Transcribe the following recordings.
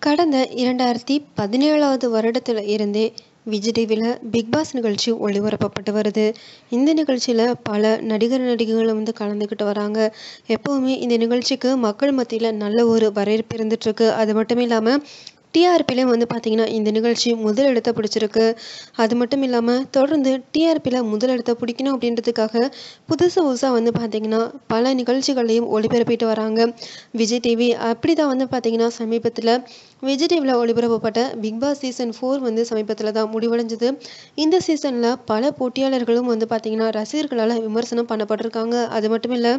கடந்த இரண்டாயிரத்தி பதினேழாவது வருடத்தில் இருந்தே விஜய் டிவியில் பிக் பாஸ் நிகழ்ச்சி ஒளிபரப்பப்பட்டு வருது இந்த நிகழ்ச்சியில் பல நடிகர் நடிகைகளும் வந்து கலந்துக்கிட்டு வராங்க எப்போவுமே இந்த நிகழ்ச்சிக்கு மக்கள் மத்தியில் நல்ல ஒரு வரவேற்பு இருந்துகிட்ருக்கு அது மட்டும் இல்லாமல் டிஆர்பிலையும் வந்து பார்த்திங்கன்னா இந்த நிகழ்ச்சி முதல் இடத்தை பிடிச்சிருக்கு அது மட்டும் இல்லாமல் தொடர்ந்து டிஆர்பியில் முதல் இடத்தை பிடிக்கணும் அப்படின்றதுக்காக புதுசு புதுசாக வந்து பார்த்திங்கன்னா பல நிகழ்ச்சிகளையும் ஒளிபரப்பிட்டு வராங்க விஜய் டிவி அப்படி தான் வந்து பார்த்திங்கன்னா சமீபத்தில் விஜய் டிவியில் ஒளிபரப்பப்பட்ட பிக் பாஸ் சீசன் ஃபோர் வந்து சமீபத்தில் தான் முடிவடைஞ்சது இந்த சீசனில் பல போட்டியாளர்களும் வந்து பார்த்திங்கன்னா ரசிகர்களால் விமர்சனம் பண்ணப்பட்டிருக்காங்க அது மட்டும் இல்லை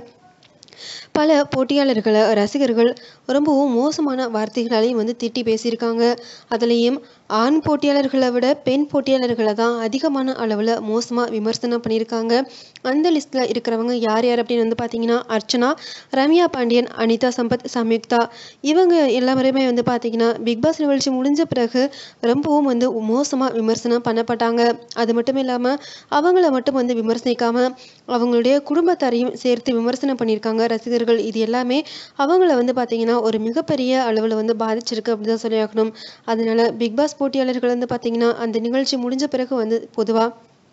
பல போட்டியாளர்களை ரசிகர்கள் ரொம்பவும் மோசமான வார்த்தைகளாலையும் வந்து திட்டி பேசியிருக்காங்க அதுலேயும் ஆண் போட்டியாளர்களை விட பெண் போட்டியாளர்களை தான் அதிகமான அளவில் மோசமாக விமர்சனம் பண்ணியிருக்காங்க அந்த லிஸ்ட்டில் இருக்கிறவங்க யார் யார் அப்படின்னு வந்து பார்த்தீங்கன்னா அர்ச்சனா ரம்யா பாண்டியன் அனிதா சம்பத் சம்யுக்தா இவங்க எல்லாருமே வந்து பார்த்தீங்கன்னா பிக் பாஸ் நிகழ்ச்சி முடிஞ்ச பிறகு ரொம்பவும் வந்து மோசமாக விமர்சனம் பண்ணப்பட்டாங்க அது மட்டும் இல்லாமல் அவங்கள மட்டும் வந்து விமர்சிக்காமல் அவங்களுடைய குடும்பத்தாரையும் சேர்த்து விமர்சனம் பண்ணியிருக்காங்க ரசிகர்கள் இது எல்லாமே அவங்கள வந்து பார்த்தீங்கன்னா ஒரு மிகப்பெரிய அளவில் வந்து பாதிச்சிருக்கு அப்படி தான் சொல்லி ஆகணும் அதனால பிக் பாஸ் போட்டியாளர்கள் வந்து பார்த்தீங்கன்னா அந்த நிகழ்ச்சி முடிஞ்ச பிறகு வந்து பொதுவாக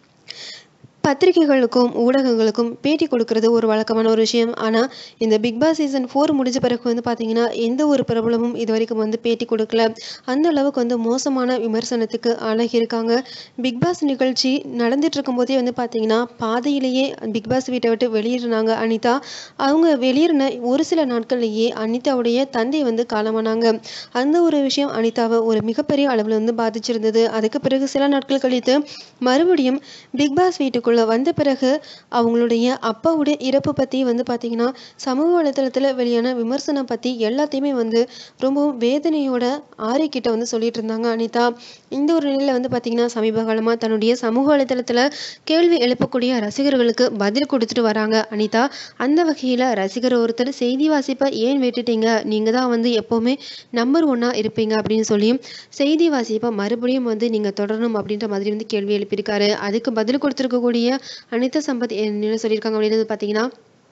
பத்திரிகைகளுக்கும் ஊடகங்களுக்கும் பேட்டி கொடுக்கறது ஒரு வழக்கமான ஒரு விஷயம் ஆனால் இந்த பிக் பாஸ் சீசன் ஃபோர் முடிஞ்ச பிறகு வந்து பார்த்தீங்கன்னா எந்த ஒரு பிரபலமும் இது வரைக்கும் வந்து பேட்டி கொடுக்கல அந்த அளவுக்கு வந்து மோசமான விமர்சனத்துக்கு ஆளாகியிருக்காங்க பிக் பாஸ் நிகழ்ச்சி நடந்துட்டு இருக்கும்போதே வந்து பார்த்தீங்கன்னா பாதையிலேயே பிக் பாஸ் வீட்டை விட்டு வெளியேறினாங்க அனிதா அவங்க வெளியேறின ஒரு சில நாட்கள்லேயே அனிதாவுடைய தந்தை வந்து காலமானாங்க அந்த ஒரு விஷயம் அனிதாவை ஒரு மிகப்பெரிய அளவில் வந்து பாதிச்சிருந்தது அதுக்கு பிறகு சில நாட்கள் கழித்து மறுபடியும் பிக் பாஸ் வீட்டுக்குள்ள வந்த பிறகு அவங்களுடைய அப்பாவுடைய இறப்பு பற்றி வந்து பார்த்தீங்கன்னா சமூக வலைத்தளத்தில் வெளியான விமர்சனம் பற்றி எல்லாத்தையுமே வந்து ரொம்பவும் வேதனையோட ஆரிக்கிட்ட வந்து சொல்லிட்டு இருந்தாங்க அனிதா இந்த ஒரு நிலையில் வந்து பார்த்தீங்கன்னா சமீப காலமாக தன்னுடைய சமூக வலைத்தளத்தில் கேள்வி எழுப்பக்கூடிய ரசிகர்களுக்கு பதில் கொடுத்துட்டு வராங்க அனிதா அந்த வகையில் ரசிகர் ஒருத்தர் செய்தி வாசிப்பை ஏன் விட்டுட்டீங்க நீங்கள் தான் வந்து எப்போவுமே நம்பர் ஒன்னாக இருப்பீங்க அப்படின்னு சொல்லி செய்தி வாசிப்பை மறுபடியும் வந்து நீங்கள் தொடரணும் அப்படின்ற மாதிரி வந்து கேள்வி எழுப்பியிருக்காரு அதுக்கு பதில் கொடுத்துருக்கக்கூடிய அனிதா சம்பத் என்ன சொல்லியிருக்காங்க அப்படின்னு பார்த்தீங்கன்னா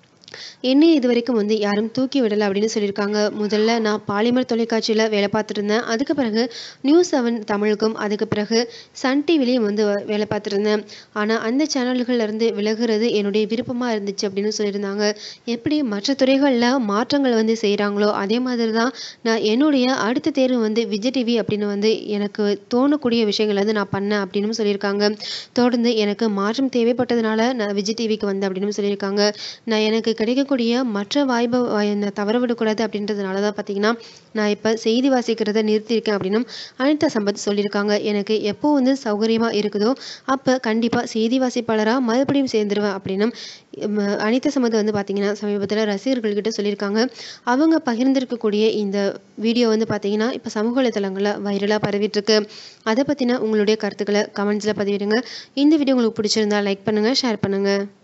என்னை இது வரைக்கும் வந்து யாரும் தூக்கி விடலை அப்படின்னு சொல்லியிருக்காங்க முதல்ல நான் பாலிமர் தொலைக்காட்சியில் வேலை பார்த்துட்டு இருந்தேன் அதுக்கு பிறகு நியூஸ் செவன் தமிழுக்கும் அதுக்கு பிறகு சன் டிவிலையும் வந்து வேலை பார்த்துருந்தேன் ஆனால் அந்த சேனல்கள்ல இருந்து விலகுறது என்னுடைய விருப்பமாக இருந்துச்சு அப்படின்னு சொல்லியிருந்தாங்க எப்படி மற்ற துறைகளில் மாற்றங்கள் வந்து செய்கிறாங்களோ அதே மாதிரி தான் நான் என்னுடைய அடுத்த தேர்வு வந்து விஜய் டிவி அப்படின்னு வந்து எனக்கு தோணக்கூடிய விஷயங்கள் வந்து நான் பண்ணேன் அப்படின்னு சொல்லியிருக்காங்க தொடர்ந்து எனக்கு மாற்றம் தேவைப்பட்டதுனால நான் விஜய் டிவிக்கு வந்தேன் அப்படின்னு சொல்லியிருக்காங்க நான் எனக்கு கிடைக்கக்கூடிய மற்ற வாய்ப்பை நான் தவற விடக்கூடாது அப்படின்றதுனால தான் பார்த்தீங்கன்னா நான் இப்போ செய்தி வாசிக்கிறத நிறுத்தியிருக்கேன் அப்படின்னும் அனிதா சம்பத் சொல்லியிருக்காங்க எனக்கு எப்போ வந்து சௌகரியமாக இருக்குதோ அப்போ கண்டிப்பாக செய்தி வாசிப்பாளராக மறுபடியும் சேர்ந்துருவேன் அப்படின்னும் அனிதா சம்பத் வந்து பார்த்தீங்கன்னா சமீபத்தில் ரசிகர்கள்கிட்ட சொல்லியிருக்காங்க அவங்க பகிர்ந்திருக்கக்கூடிய இந்த வீடியோ வந்து பார்த்தீங்கன்னா இப்போ சமூக வலைத்தளங்களில் வைரலாக பரவிட்டுருக்கு அதை பற்றின உங்களுடைய கருத்துக்களை கமெண்ட்ஸில் பதிவிடுங்க இந்த வீடியோ உங்களுக்கு பிடிச்சிருந்தா லைக் பண்ணுங்கள் ஷேர் பண்ணுங்கள்